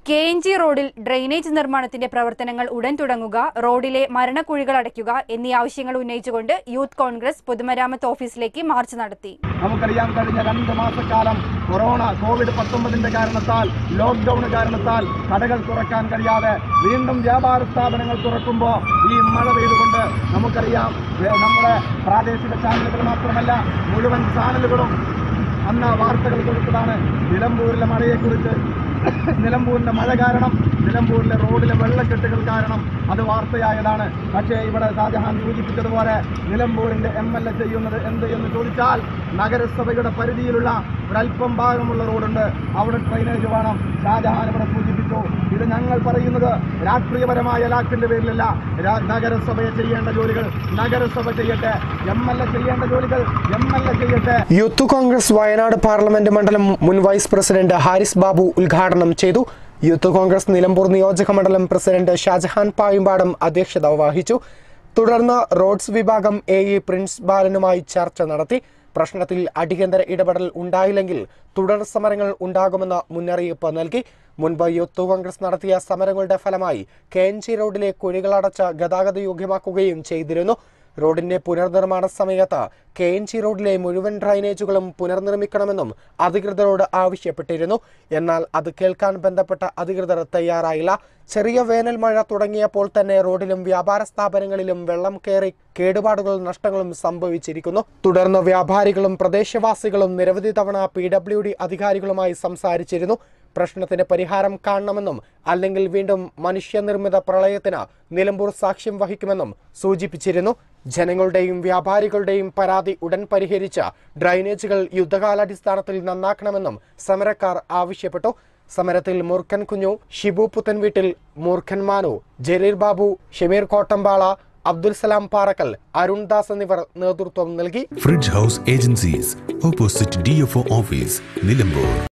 K N G റോഡിൽ drainage നിർമ്മാണത്തിന്റെ പ്രവർത്തനങ്ങൾ ഉടൻ തുടങ്ങുക റോഡിലെ മരണക്കുഴികൾ അടയ്ക്കുക എന്നീ ആവശ്യങ്ങൾ ഉന്നയിച്ചുകൊണ്ട് യൂത്ത് കോൺഗ്രസ് പൊതുമരാമത്ത് ഓഫീസിലേക്ക് മാർച്ച് നടത്തി നമുക്കറിയാം കഴിഞ്ഞ രണ്ട് മാസക്കാലം കൊറോണ കോവിഡ് പത്തൊമ്പതിന്റെ കാരണത്താൽ ലോക്ക്ഡൌൺ കാരണത്താൽ കടകൾ തുറക്കാൻ കഴിയാതെ വീണ്ടും വ്യാപാര സ്ഥാപനങ്ങൾ തുറക്കുമ്പോൾ ഈ മഴ പെയ്തുകൊണ്ട് നമുക്കറിയാം വേ- നമ്മുടെ പ്രാദേശിക ചാനലുകൾ മാത്രമല്ല മുഴുവൻ ചാനലുകളും അന്ന് വാർത്തകൾ കൊടുത്തതാണ് നിലമ്പൂരിലെ മഴയെക്കുറിച്ച് നിലമ്പൂരിന്റെ മഴ കാരണം നിലമ്പൂരിലെ റോഡിലെ വെള്ളക്കെട്ടുകൾ കാരണം അത് വാർത്തയായതാണ് പക്ഷേ ഇവിടെ ഷാജഹാൻ സൂചിപ്പിച്ചതുപോലെ നിലമ്പൂരിന്റെ എം എൽ എ ചെയ്യുന്നത് എന്ത് എന്ന് ചോദിച്ചാൽ നഗരസഭയുടെ പരിധിയിലുള്ള ഒരല്പം ഭാഗമുള്ള റോഡുണ്ട് അവിടെ ഡ്രൈനേജ് വേണം ഷാജഹാൻ ഇവിടെ സൂചിപ്പിച്ചു ഇത് ഞങ്ങൾ പറയുന്നത് രാഷ്ട്രീയപരമായ ലാക്കിന്റെ പേരിലല്ല രാ- നഗരസഭയെ ചെയ്യേണ്ട ജോലികൾ നഗരസഭ ചെയ്യട്ടെ എം എൽ എ ചെയ്യേണ്ട ജോലികൾ എം എൽ എ ചെയ്യട്ടെ യൂത്ത് കോൺഗ്രസ് വയനാട് പാർലമെന്റ് മണ്ഡലം മുൻ വൈസ് പ്രസിഡന്റ് ഹാരിസ് ബാബു ഉദ്ഘാടനം ചെയ്തു യൂത്ത് കോൺഗ്രസ് നിലമ്പൂർ നിയോജക മണ്ഡലം പ്രസിഡന്റ് ഷാജഹാൻ പായുമ്പാടം അധ്യക്ഷത വഹിച്ചു തുടർന്ന് റോഡ്സ് വിഭാഗം എ ഇ പ്രിൻസ് ബാലനുമായി ചർച്ച നടത്തി പ്രശ്നത്തിൽ അടിയന്തര ഇടപെടൽ ഉണ്ടായില്ലെങ്കിൽ തുടർ സമരങ്ങൾ ഉണ്ടാകുമെന്ന് മുന്നറിയിപ്പ് നൽകി മുൻപ് യൂത്ത് കോൺഗ്രസ് നടത്തിയ സമരങ്ങളുടെ ഫലമായി കെ എൻ ജി റോഡിലെ കുഴികളടച്ച് ഗതാഗത യോഗ്യമാക്കുകയും ചെയ്തിരുന്നു റോഡിന്റെ പുനർനിർമ്മാണ സമയത്ത് കെ എൻ ജി റോഡിലെ മുഴുവൻ ഡ്രൈനേജുകളും പുനർനിർമ്മിക്കണമെന്നും അധികൃതരോട് ആവശ്യപ്പെട്ടിരുന്നു എന്നാൽ അത് കേൾക്കാൻ ബന്ധപ്പെട്ട അധികൃതർ തയ്യാറായില്ല ചെറിയ വേനൽ മഴ തുടങ്ങിയപ്പോൾ തന്നെ റോഡിലും വ്യാപാര സ്ഥാപനങ്ങളിലും വെള്ളം കയറി കേടുപാടുകളും നഷ്ടങ്ങളും സംഭവിച്ചിരിക്കുന്നു തുടർന്ന് വ്യാപാരികളും പ്രദേശവാസികളും നിരവധി തവണ പി ഡബ്ല്യു ഡി അധികാരികളുമായി സംസാരിച്ചിരുന്നു പ്രശ്നത്തിന് പരിഹാരം കാണണമെന്നും അല്ലെങ്കിൽ വീണ്ടും മനുഷ്യനിർമ്മിത പ്രളയത്തിന് നിലമ്പൂർ സാക്ഷ്യം വഹിക്കുമെന്നും സൂചിപ്പിച്ചിരുന്നു ജനങ്ങളുടെയും വ്യാപാരികളുടെയും പരാതി ഉടൻ പരിഹരിച്ച് ഡ്രൈനേജുകൾ യുദ്ധകാലാടിസ്ഥാനത്തിൽ നന്നാക്കണമെന്നും സമരക്കാർ ആവശ്യപ്പെട്ടു സമരത്തിൽ മൂർഖൻ കുഞ്ഞു ഷിബു പുത്തൻവീട്ടിൽ മൂർഖൻ മാനു ജലീൽ ബാബു ഷമീർ കോട്ടമ്പാള അബ്ദുൽ സലാം പാറക്കൽ അരുൺദാസ് എന്നിവർ നേതൃത്വം നൽകി fridge house agencies opposite D F O office Nilambur